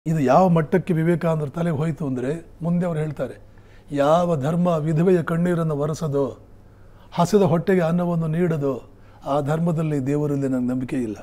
ಇದು ಯಾವ ಮಟ್ಟಕ್ಕೆ ವಿವೇಕಾನಂದರ ತಲೆಗೆ ಹೋಯಿತು ಅಂದರೆ ಮುಂದೆ ಅವರು ಹೇಳ್ತಾರೆ ಯಾವ ಧರ್ಮ ವಿಧವೆಯ ಕಣ್ಣೀರನ್ನು ಒರೆಸದೋ ಹಸಿದ ಹೊಟ್ಟೆಗೆ ಅನ್ನವನ್ನು ನೀಡದೋ ಆ ಧರ್ಮದಲ್ಲಿ ದೇವರಲ್ಲಿ ನನಗೆ ನಂಬಿಕೆ ಇಲ್ಲ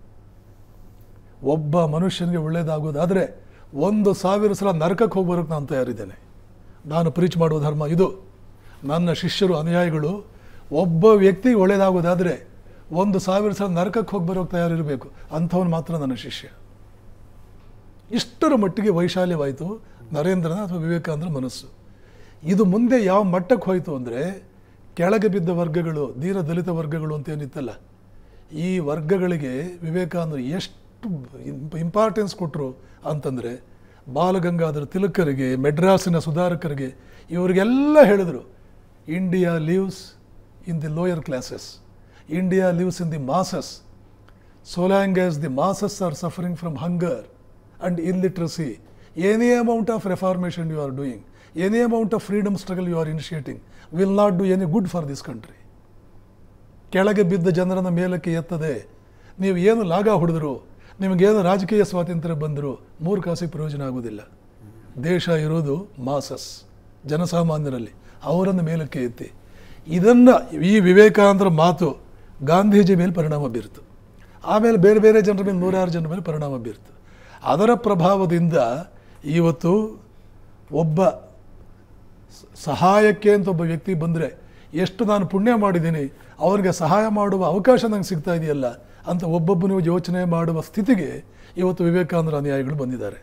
ಒಬ್ಬ ಮನುಷ್ಯನಿಗೆ ಒಳ್ಳೆಯದಾಗೋದಾದರೆ ಒಂದು ಸಾವಿರ ಸಲ ನರಕಕ್ಕೆ ಹೋಗಿ ಬರೋಕ್ಕೆ ನಾನು ತಯಾರಿದ್ದೇನೆ ನಾನು ಪ್ರೀಚ್ ಮಾಡುವ ಧರ್ಮ ಇದು ನನ್ನ ಶಿಷ್ಯರು ಅನುಯಾಯಿಗಳು ಒಬ್ಬ ವ್ಯಕ್ತಿಗೆ ಒಳ್ಳೆಯದಾಗೋದಾದರೆ ಒಂದು ಸಾವಿರ ಸಲ ನರಕಕ್ಕೆ ಹೋಗಿ ಬರೋಕ್ಕೆ ತಯಾರಿರಬೇಕು ಅಂಥವನು ಮಾತ್ರ ನನ್ನ ಶಿಷ್ಯ ಇಷ್ಟರ ಮಟ್ಟಿಗೆ ವೈಶಾಲ್ಯವಾಯಿತು ನರೇಂದ್ರನ ಅಥವಾ ವಿವೇಕಾನಂದರ ಮನಸ್ಸು ಇದು ಮುಂದೆ ಯಾವ ಮಟ್ಟಕ್ಕೆ ಹೋಯಿತು ಅಂದರೆ ಕೆಳಗೆ ಬಿದ್ದ ವರ್ಗಗಳು ದೀನ ದಲಿತ ವರ್ಗಗಳು ಅಂತ ಏನಿತ್ತಲ್ಲ ಈ ವರ್ಗಗಳಿಗೆ ವಿವೇಕಾನಂದರು ಎಷ್ಟು ಇಂಪಾರ್ಟೆನ್ಸ್ ಕೊಟ್ಟರು ಅಂತಂದರೆ ಬಾಲಗಂಗಾಧರ ತಿಲಕರಿಗೆ ಮೆಡ್ರಾಸಿನ ಸುಧಾರಕರಿಗೆ ಇವರಿಗೆಲ್ಲ ಹೇಳಿದರು India lives in the lower classes India lives in the masses so long as the masses are suffering from hunger and illiteracy, any amount of reformation you are doing, any amount of freedom struggle you are initiating, will not do any good for this country. ಕೆಳಗೆ ಬಿದ್ದ ಜನರನ್ನ ಮೇಲಕ್ಕೆ ಎತ್ತದೆ ನೀವು ಏನು ಲಾಗ ಹೊಡೆದ್ರು ನಿಮಗೇನು ರಾಜಕೀಯ ಸ್ವಾತಂತ್ರ್ಯ ಬಂದರೂ ಮೂರು ಕಾಸಿಗೆ ಪ್ರಯೋಜನ ಆಗೋದಿಲ್ಲ ದೇಶ ಇರೋದು ಮಾಸಸ್ ಜನಸಾಮಾನ್ಯರಲ್ಲಿ ಅವರನ್ನು ಮೇಲಕ್ಕೆ ಎತ್ತಿ ಇದನ್ನು ಈ ವಿವೇಕಾನಂದರ ಮಾತು ಗಾಂಧೀಜಿ ಮೇಲೆ ಪರಿಣಾಮ ಬೀರಿತು ಆಮೇಲೆ ಬೇರೆ ಬೇರೆ ಜನರ ಮೇಲೆ ನೂರಾರು ಜನರ ಮೇಲೆ ಪರಿಣಾಮ ಬೀರಿತು ಅದರ ಪ್ರಭಾವದಿಂದ ಇವತ್ತು ಒಬ್ಬ ಸ- ಸಹಾಯಕ್ಕೆ ಅಂತ ಒಬ್ಬ ವ್ಯಕ್ತಿ ಬಂದರೆ ಎಷ್ಟು ನಾನು ಪುಣ್ಯ ಮಾಡಿದ್ದೀನಿ ಅವರಿಗೆ ಸಹಾಯ ಮಾಡುವ ಅವಕಾಶ ನಂಗೆ ಸಿಗ್ತಾ ಇದೆಯಲ್ಲ ಅಂತ ಒಬ್ಬೊಬ್ಬನು ಯೋಚನೆ ಮಾಡುವ ಸ್ಥಿತಿಗೆ ಇವತ್ತು ವಿವೇಕಾನಂದರ ಅನುಯಾಯಿಗಳು ಬಂದಿದ್ದಾರೆ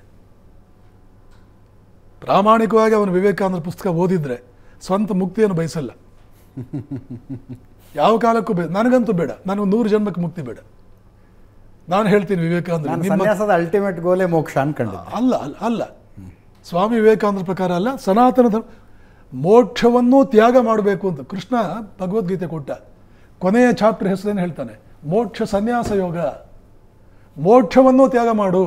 ಪ್ರಾಮಾಣಿಕವಾಗಿ ಅವನು ವಿವೇಕಾನಂದರ ಪುಸ್ತಕ ಓದಿದ್ರೆ ಸ್ವಂತ ಮುಕ್ತಿಯನ್ನು ಬಯಸಲ್ಲ ಯಾವ ಕಾಲಕ್ಕೂ ಬೇಡ ನನಗಂತೂ ಬೇಡ ನನಗೆ ನೂರು ಜನ್ಮಕ್ಕೆ ಮುಕ್ತಿ ಬೇಡ ನಾನು ಹೇಳ್ತೀನಿ ವಿವೇಕಾನಂದ ನಾನು ನಿಮ್ಮ ಸನ್ಯಾಸದ ಅಲ್ಟಿಮೇಟ್ ಗೋಲೆ ಮೋಕ್ಷ ಅನ್ಕೊಂಡಿದ್ದೆ ಅಲ್ಲ ಅಲ್ಲ ಅಲ್ಲ ಸ್ವಾಮಿ ವಿವೇಕಾನಂದರ ಪ್ರಕಾರ ಅಲ್ಲ ಸನಾತನ ಧರ್ಮ ಮೋಕ್ಷವನ್ನು ತ್ಯಾಗ ಮಾಡಬೇಕು ಅಂತ ಕೃಷ್ಣ ಭಗವದ್ಗೀತೆ ಕೊಟ್ಟ ಕೊನೆಯ ಚಾಪ್ಟರ್ ಹೆಸರೇನು ಹೇಳ್ತಾನೆ ಮೋಕ್ಷ ಸನ್ಯಾಸ ಯೋಗ ಮೋಕ್ಷವನ್ನು ತ್ಯಾಗ ಮಾಡು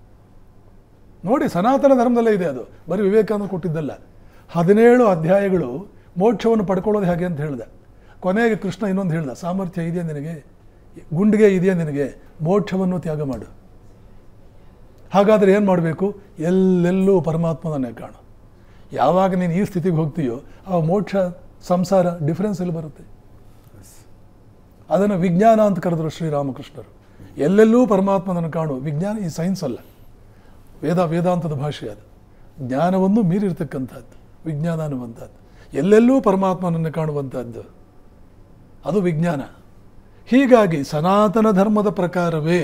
ನೋಡಿ ಸನಾತನ ಧರ್ಮದಲ್ಲೇ ಇದೆ ಅದು ಬರೀ ವಿವೇಕಾನಂದ ಕೊಟ್ಟಿದ್ದಲ್ಲ ಹದಿನೇಳು ಅಧ್ಯಾಯಗಳು ಮೋಕ್ಷವನ್ನು ಪಡ್ಕೊಳ್ಳೋದು ಹೇಗೆ ಅಂತ ಹೇಳ್ದ ಕೊನೆಗೆ ಕೃಷ್ಣ ಇನ್ನೊಂದು ಹೇಳ್ದ ಸಾಮರ್ಥ್ಯ ಇದೆಯಾ ನಿನಗೆ ಗುಂಡಿಗೆ ಇದೆಯಾ ನಿನಗೆ ಮೋಕ್ಷವನ್ನು ತ್ಯಾಗ ಮಾಡು ಹಾಗಾದರೆ ಏನು ಮಾಡಬೇಕು ಎಲ್ಲೆಲ್ಲೂ ಪರಮಾತ್ಮನನ್ನೇ ಕಾಣು ಯಾವಾಗ ನೀನು ಈ ಸ್ಥಿತಿಗೆ ಹೋಗ್ತೀಯೋ ಆ ಮೋಕ್ಷ ಸಂಸಾರ ಡಿಫರೆನ್ಸ್ ಎಲ್ಲಿ ಬರುತ್ತೆ ಅದನ್ನು ವಿಜ್ಞಾನ ಅಂತ ಕರೆದರು ಶ್ರೀರಾಮಕೃಷ್ಣರು ಎಲ್ಲೆಲ್ಲೂ ಪರಮಾತ್ಮನನ್ನು ಕಾಣು ವಿಜ್ಞಾನ ಈ ಸೈನ್ಸ್ ಅಲ್ಲ ವೇದ ವೇದಾಂತದ ಭಾಷೆ ಅದು ಜ್ಞಾನವನ್ನು ಮೀರಿರ್ತಕ್ಕಂಥದ್ದು ವಿಜ್ಞಾನ ಅನ್ನುವಂಥದ್ದು ಎಲ್ಲೆಲ್ಲೂ ಪರಮಾತ್ಮನನ್ನು ಕಾಣುವಂಥದ್ದು ಅದು ವಿಜ್ಞಾನ ಹೀಗಾಗಿ ಸನಾತನ ಧರ್ಮದ ಪ್ರಕಾರವೇ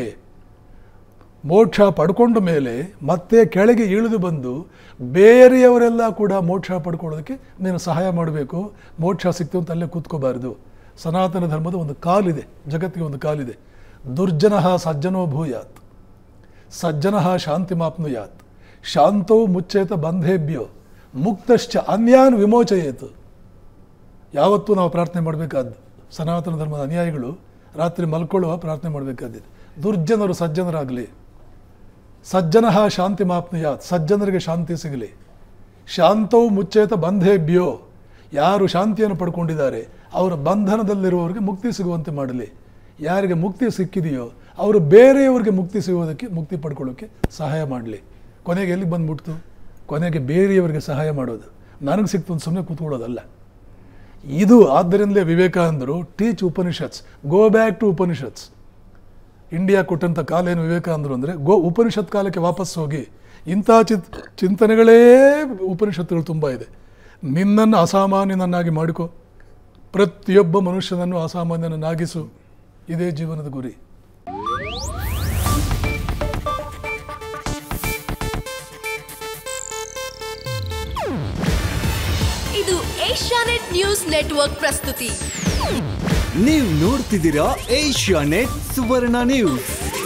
ಮೋಕ್ಷ ಪಡ್ಕೊಂಡ ಮೇಲೆ ಮತ್ತೆ ಕೆಳಗೆ ಇಳಿದು ಬಂದು ಬೇರೆಯವರೆಲ್ಲ ಕೂಡ ಮೋಕ್ಷ ಪಡ್ಕೊಳ್ಳೋದಕ್ಕೆ ನೀನು ಸಹಾಯ ಮಾಡಬೇಕು ಮೋಕ್ಷ ಸಿಕ್ತು ಅಂತ ಅಲ್ಲೇ ಕೂತ್ಕೋಬಾರ್ದು ಸನಾತನ ಧರ್ಮದ ಒಂದು ಕಾಲಿದೆ ಜಗತ್ತಿಗೆ ಒಂದು ಕಾಲಿದೆ ದುರ್ಜನ ಸಜ್ಜನೋ ಭೂಯಾತ್ ಸಜ್ಜನ ಶಾಂತಿ ಮಾಪ್ನುಯಾತ್ ಶಾಂತೋ ಮುಚ್ಚೇತ ಬಂಧೇಭ್ಯೋ ಮುಕ್ತಶ್ಚ ಅನ್ಯಾನ್ ವಿಮೋಚಯೇತು ಯಾವತ್ತೂ ನಾವು ಪ್ರಾರ್ಥನೆ ಮಾಡಬೇಕಾದ್ದು ಸನಾತನ ಧರ್ಮದ ಅನುಯಾಯಿಗಳು ರಾತ್ರಿ ಮಲ್ಕೊಳ್ಳುವ ಪ್ರಾರ್ಥನೆ ಮಾಡಬೇಕಾದ್ದಿದೆ ದುರ್ಜನರು ಸಜ್ಜನರಾಗಲಿ ಸಜ್ಜನ ಶಾಂತಿ ಮಾಪ್ನುಯಾತ್ ಸಜ್ಜನರಿಗೆ ಶಾಂತಿ ಸಿಗಲಿ ಶಾಂತವು ಮುಚ್ಚೇತ ಬಂಧೇಭ್ಯೋ ಯಾರು ಶಾಂತಿಯನ್ನು ಪಡ್ಕೊಂಡಿದ್ದಾರೆ ಅವರ ಬಂಧನದಲ್ಲಿರುವವರಿಗೆ ಮುಕ್ತಿ ಸಿಗುವಂತೆ ಮಾಡಲಿ ಯಾರಿಗೆ ಮುಕ್ತಿ ಸಿಕ್ಕಿದೆಯೋ ಅವರು ಬೇರೆಯವರಿಗೆ ಮುಕ್ತಿ ಸಿಗೋದಕ್ಕೆ ಮುಕ್ತಿ ಪಡ್ಕೊಳ್ಳೋಕ್ಕೆ ಸಹಾಯ ಮಾಡಲಿ ಕೊನೆಗೆ ಎಲ್ಲಿಗೆ ಬಂದ್ಬಿಡ್ತು ಕೊನೆಗೆ ಬೇರೆಯವರಿಗೆ ಸಹಾಯ ಮಾಡೋದು ನನಗೆ ಸಿಕ್ತು ಅಂತ ಸುಮ್ಮನೆ ಕೂತ್ಕೊಳ್ಳೋದಲ್ಲ ಇದು ಆದ್ದರಿಂದಲೇ ವಿವೇಕಾನಂದರು teach Upanishads go back to Upanishads India ಕೊಟ್ಟಂಥ ಕಾಲ ಏನು ವಿವೇಕಾನಂದರು ಅಂದರೆ ಗೋ ಉಪನಿಷತ್ ಕಾಲಕ್ಕೆ ವಾಪಸ್ ಹೋಗಿ ಇಂಥ ಚಿತ್ ಚಿಂತನೆಗಳೇ ಉಪನಿಷತ್ತುಗಳು ತುಂಬ ಇದೆ ನಿನ್ನನ್ನು ಅಸಾಮಾನ್ಯನನ್ನಾಗಿ ಮಾಡಿಕೊ ಪ್ರತಿಯೊಬ್ಬ ಮನುಷ್ಯನನ್ನು ಅಸಾಮಾನ್ಯನನ್ನಾಗಿಸು ಇದೇ ಜೀವನದ ಗುರಿ ಇದು ಏಷ್ಯಾನೆಟ್ ನ್ಯೂಸ್ ನೆಟ್ವರ್ಕ್ ಪ್ರಸ್ತುತಿ ನೀವು ನೋಡ್ತಿದ್ದೀರಾ ಏಷ್ಯಾ ನೆಟ್ ಸುವರ್ಣ ನ್ಯೂಸ್